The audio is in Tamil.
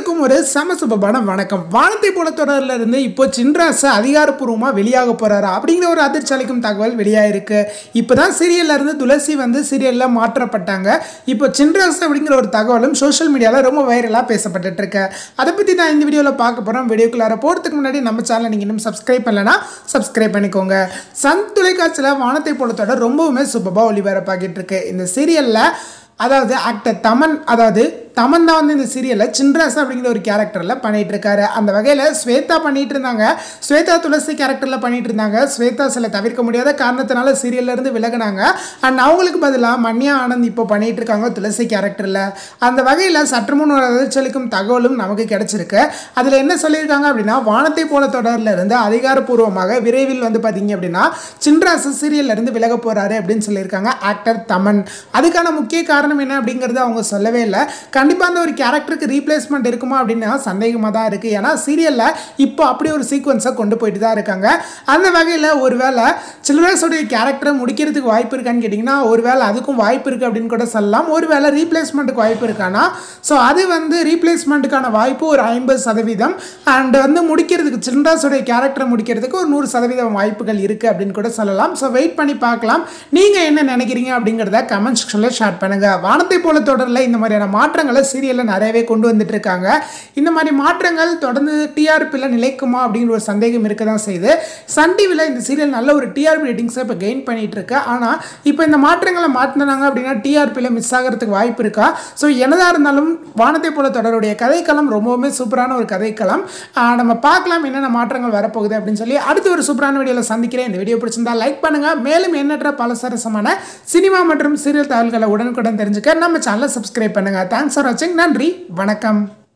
அனைவருக்கும் ஒரு சமசுபமான வணக்கம் வானத்தை போல தொடரில் இருந்து இப்போ சின்ராச அதிகாரப்பூர்வமாக வெளியாக போறாரு அப்படிங்கிற ஒரு அதிர்ச்சி அளிக்கும் தகவல் வெளியாயிருக்கு இப்போ தான் சீரியல்ல இருந்து துளசி வந்து சீரியலில் மாற்றப்பட்டாங்க இப்போ சின்ராஸ் அப்படிங்கிற ஒரு தகவலும் சோஷியல் மீடியாவில் ரொம்ப வைரலாக பேசப்பட்டுட்டு இருக்கு அதை பற்றி தான் இந்த வீடியோவில் பார்க்க போகிறோம் வீடியோக்குள்ளார போகிறதுக்கு முன்னாடி நம்ம சேனலை நீங்கள் இன்னும் சப்ஸ்கிரைப் பண்ணலனா சப்ஸ்கிரைப் பண்ணிக்கோங்க சன் தொலைக்காட்சியில் வானத்தை போல தொடர் ரொம்பவுமே சூப்பராக ஒளிபரப்பாகிட்டு இருக்கு இந்த சீரியலில் அதாவது ஆக்டர் தமன் அதாவது தமன் தான் வந்து இந்த சீரியலில் சின்ராஸ் அப்படிங்கிற ஒரு கேரக்டரில் பண்ணிட்டு இருக்காரு அந்த வகையில் ஸ்வேதா பண்ணிட்டு இருந்தாங்க ஸ்வேதா துளசி கேரக்டரில் பண்ணிட்டு இருந்தாங்க ஸ்வேதா சில தவிர்க்க முடியாத காரணத்தினால சீரியல்ல இருந்து விலகினாங்க அண்ட் அவங்களுக்கு பதிலாக மன்யா ஆனந்த் இப்போ பண்ணிட்டு இருக்காங்க துளசி கேரக்டரில் அந்த வகையில் சற்று முன் ஒரு அதிர்ச்சலிக்கும் தகவலும் நமக்கு கிடைச்சிருக்கு அதில் என்ன சொல்லியிருக்காங்க அப்படின்னா வானத்தை போல தொடரில் இருந்து அதிகாரப்பூர்வமாக விரைவில் வந்து பார்த்தீங்க அப்படின்னா சின்ராஸ் சீரியல்ல இருந்து விலக போறாரு அப்படின்னு சொல்லியிருக்காங்க ஆக்டர் தமன் அதுக்கான முக்கிய காரணம் என்ன அப்படிங்கிறது அவங்க சொல்லவே இல்லை கண்டிப்பாக அந்த ஒரு கேரக்டருக்கு ரீப்ளேஸ்மெண்ட் இருக்குமா அப்படின்னா சந்தேகமாக தான் இருக்குது ஏன்னா சீரியலில் இப்போ அப்படி ஒரு சீக்வன்ஸை கொண்டு போயிட்டு தான் இருக்காங்க அந்த வகையில் ஒருவேளை சில்வர்ஸோடைய கேரக்டரை முடிக்கிறதுக்கு வாய்ப்பு இருக்கான்னு கேட்டிங்கன்னா ஒருவேளை அதுக்கும் வாய்ப்பு இருக்குது அப்படின்னு கூட சொல்லலாம் ஒருவேளை ரீப்ளேஸ்மெண்ட்டுக்கு வாய்ப்பு இருக்கானா ஸோ அது வந்து ரீப்ளேஸ்மெண்ட்டுக்கான வாய்ப்பு ஒரு ஐம்பது சதவீதம் அண்ட் வந்து முடிக்கிறதுக்கு சில்ட்ராஸோடைய கேரக்டரை முடிக்கிறதுக்கு ஒரு நூறு சதவீதம் வாய்ப்புகள் இருக்குது அப்படின்னு கூட சொல்லலாம் ஸோ வெயிட் பண்ணி பார்க்கலாம் நீங்கள் என்ன நினைக்கிறீங்க அப்படிங்கிறத கமெண்ட் செக்ஷனில் ஷேர் பண்ணுங்கள் வானத்தை போல தொடரில் இந்த மாதிரியான மாற்றங்களை சீரியலில் நிறையவே கொண்டு வந்துட்டு இருக்காங்க இந்த மாதிரி மாற்றங்கள் தொடர்ந்து டிஆர்பியில் நிலைக்குமா அப்படிங்கிற ஒரு சந்தேகம் இருக்க தான் செய்யுது சன் டிவியில் இந்த சீரியல் நல்ல ஒரு டிஆர்பி ரேட்டிங்ஸை இப்போ கெயின் பண்ணிட்டு இருக்கு ஆனால் இப்போ இந்த மாற்றங்களை மாற்றினாங்க அப்படின்னா டிஆர்பியில் மிஸ் ஆகிறதுக்கு வாய்ப்பு இருக்கா ஸோ என்னதாக இருந்தாலும் வானத்தை போல தொடருடைய கதைக்களம் ரொம்பவுமே சூப்பரான ஒரு கதைக்களம் ஆஹ் நம்ம பார்க்கலாம் என்னென்ன மாற்றங்கள் வரப்போகுது அப்படின்னு சொல்லி அடுத்து ஒரு சூப்பரான வீடியோவில் சந்திக்கிறேன் இந்த வீடியோ பிடிச்சிருந்தா லைக் பண்ணுங்கள் மேலும் எண்ணற்ற பல சரசமான சினிமா மற்றும் சீரியல் தகவல்களை உடனுக்குடன் தெரிஞ்சுக்க நம்ம சேனலை சப்ஸ்கிரைப் பண்ணுங்கள் தேங்க்ஸ் ஃபார் வாட்சிங் நன்றி வணக்கம்